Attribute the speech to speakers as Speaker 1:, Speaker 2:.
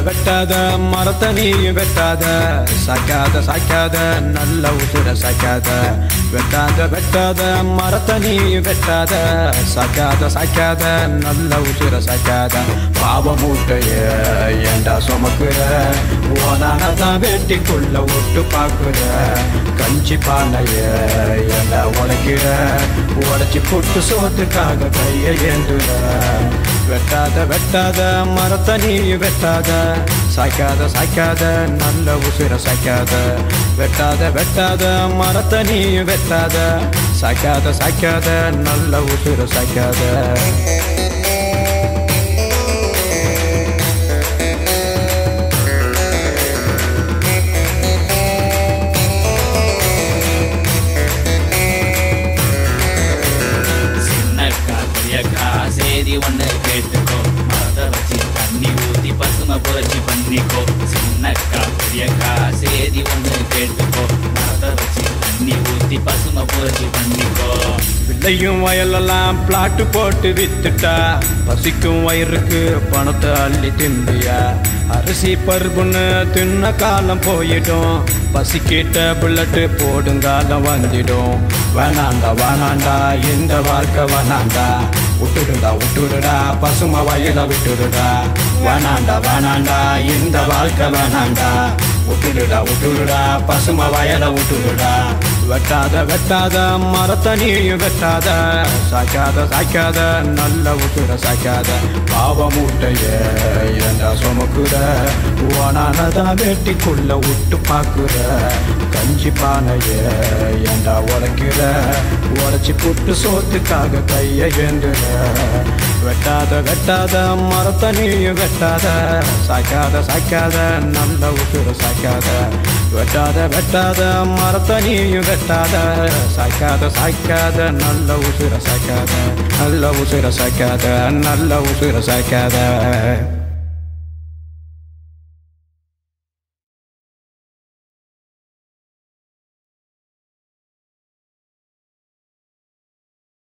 Speaker 1: வெட்டாத மரத்தை நீ வெட்டாத சாய்க்காத சாய்க்காத நல்ல உசுர சாய்க்காத வெட்டாத வெட்டாத மரத்தை நீ வெட்டாத சாய்க்காத சாய்க்காத நல்ல உசுர சாய்க்காத பாவ மூட்டைய ஏண்டா சுமக்குற ஓனானதான் வெட்டிக்குள்ள விட்டு பாக்குற கஞ்சி பானைய ஏண்டா உடைக்கிற உடைச்சி புட்டு சோத்துக்காக கைய ஏந்துற வெட்டாத வெட்டாத மரத்தை நீ வெட்டாத சாய்க்காத சாய்க்காத நல்ல உசுர சாய்க்காத வெட்டாத வெட்டாத மரத்தை நீ வெட்டாத சாய்க்காத சாய்க்காத நல்ல உசுர சாய்க்காத
Speaker 2: சின்னக்கா பெரியக்கா சேதி ஒண்ணு கேட்டுக்கோ மரத்தை வச்சு தண்ணி ஊத்தி பசுமை புரட்சி பண்ணிக்கோ சின்னக்கா பெரியக்கா சேதி ஒண்ணு கேட்டுக்கோ மரத்தை வச்சு தண்ணி ஊத்தி பசுமை புரட்சி பண்ணிக்கோ
Speaker 1: வில்லையும் வயலெல்லாம் பிளாட்டு போட்டு வித்துட்டா பசிக்கும் வயிறுக்கு பணத்தை அள்ளி திம்பியா அரிசி பருப்புன்னு தின்ன காலம் போயிடும் பசிக்கிட்ட புல்லட்டு போடுங்காலம் வந்துடும் வேணாண்டா வேணாண்டா இந்த வாழ்க்கை வேணாண்டா விட்டுடுடா விட்டுடுடா பசுமை வயல விட்டுடுடா வேணாண்டா வேணாண்டா இந்த வாழ்க்கை வேணாண்டா விட்டுடுடா விட்டுடுடா பசுமை வயல விட்டுடுடா வெட்டாத வெட்டாத மரத்தை நீ வெட்டாத சாய்க்காத சாய்க்காத நல்ல உசுர சாய்க்காத பாவ மூட்டைய ஏண்டா சுமக்குற ஓனானதான் வெட்டிக்குள்ள விட்டு பாக்குற கஞ்சி பானைய ஏண்டா உடைக்கிற உடைச்சி புட்டு சோத்துக்காக கைய ஏந்துற வெட்டாத வெட்டாத மரத்தை நீ வெட்டாத சாய்க்காத சாய்க்காத நல்ல உசுர சாய்க்காத வெட்டாத வெட்டாத மரத்தை நீ வெட்டாத சாய்க்காத சாய்க்காத நல்ல உசுர சாய்க்காத நல்ல உசுர சாய்க்காத நல்ல உசுர சாய்க்காத